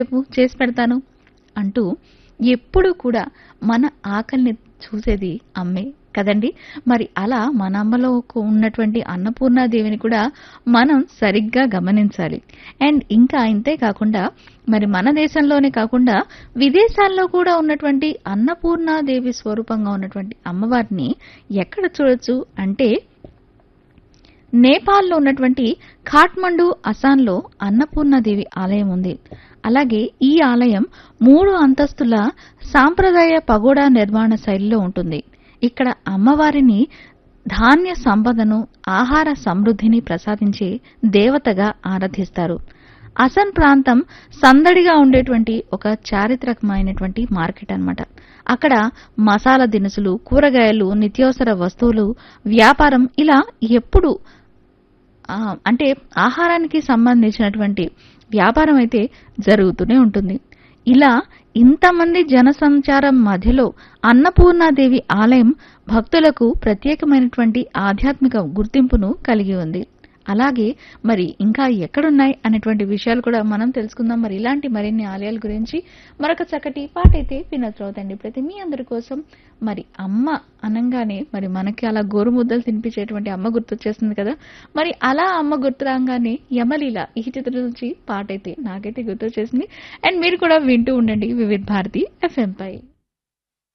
చెప్పు చేసి పెడతాను అంటూ ఎప్పుడూ కూడా మన ఆకలిని చూసేది అమ్మే కదండి మరి అలా మన అమ్మలో ఒక- ఉన్నటువంటి అన్నపూర్ణాదేవిని కూడా మనం సరిగ్గా గమనించాలి అండ్ ఇంకా ఇంతే కాకుండా మరి మన దేశంలోనే కాకుండా విదేశాల్లో కూడా ఉన్నటువంటి అన్నపూర్ణాదేవి స్వరూపంగా ఉన్నటువంటి అమ్మవారిని ఎక్కడ చూడొచ్చు అంటే నేపాల్లో ఉన్నటువంటి ఖాట్మండు అస్సాంలో అన్నపూర్ణాదేవి ఆలయం ఉంది అలాగే ఈ ఆలయం మూడు అంతస్తుల సాంప్రదాయ పగోడా నిర్మాణ శైలిలో ఉంటుంది ఇక్కడ అమ్మవారిని ధాన్య సంపదను ఆహార సమృద్ధిని ప్రసాదించే దేవతగా ఆరాధిస్తారు అసన్ ప్రాంతం సందడిగా ఉండేటువంటి ఒక చారిత్రకమైనటువంటి మార్కెట్ అన్నమాట అక్కడ మసాలా దినుసులు కూరగాయలు నిత్యావసర వస్తువులు వ్యాపారం ఇలా ఎప్పుడు ఆ, అంటే ఆహారానికి సంబంధించినటువంటి వ్యాపారం అయితే జరుగుతూనే ఉంటుంది ఇలా ఇంతమంది జనసంచారం మధ్యలో అన్నపూర్ణాదేవి ఆలయం భక్తులకు ప్రత్యేకమైనటువంటి ఆధ్యాత్మిక గుర్తింపును కలిగి ఉంది అలాగే మరి ఇంకా ఎక్కడున్నాయి అనేటువంటి విషయాలు కూడా మనం తెలుసుకుందాం మరి ఇలాంటి మరిన్ని ఆలయాల గురించి మరొక చక్కటి పాట అయితే వినోద్రవుతండి ప్రతి మీ అందరి కోసం మరి అమ్మ అనంగానే మరి మనకి అలా గోరుముద్దలు తినిపించేటువంటి అమ్మ గుర్తొచ్చేస్తుంది కదా మరి అలా అమ్మ గుర్తు రాగానే యమలీల ఈ చిత్రం నుంచి పాట అయితే నాకైతే గుర్తొచ్చేసింది అండ్ మీరు కూడా వింటూ ఉండండి వివిధ భారతి ఎఫ్ఎం పై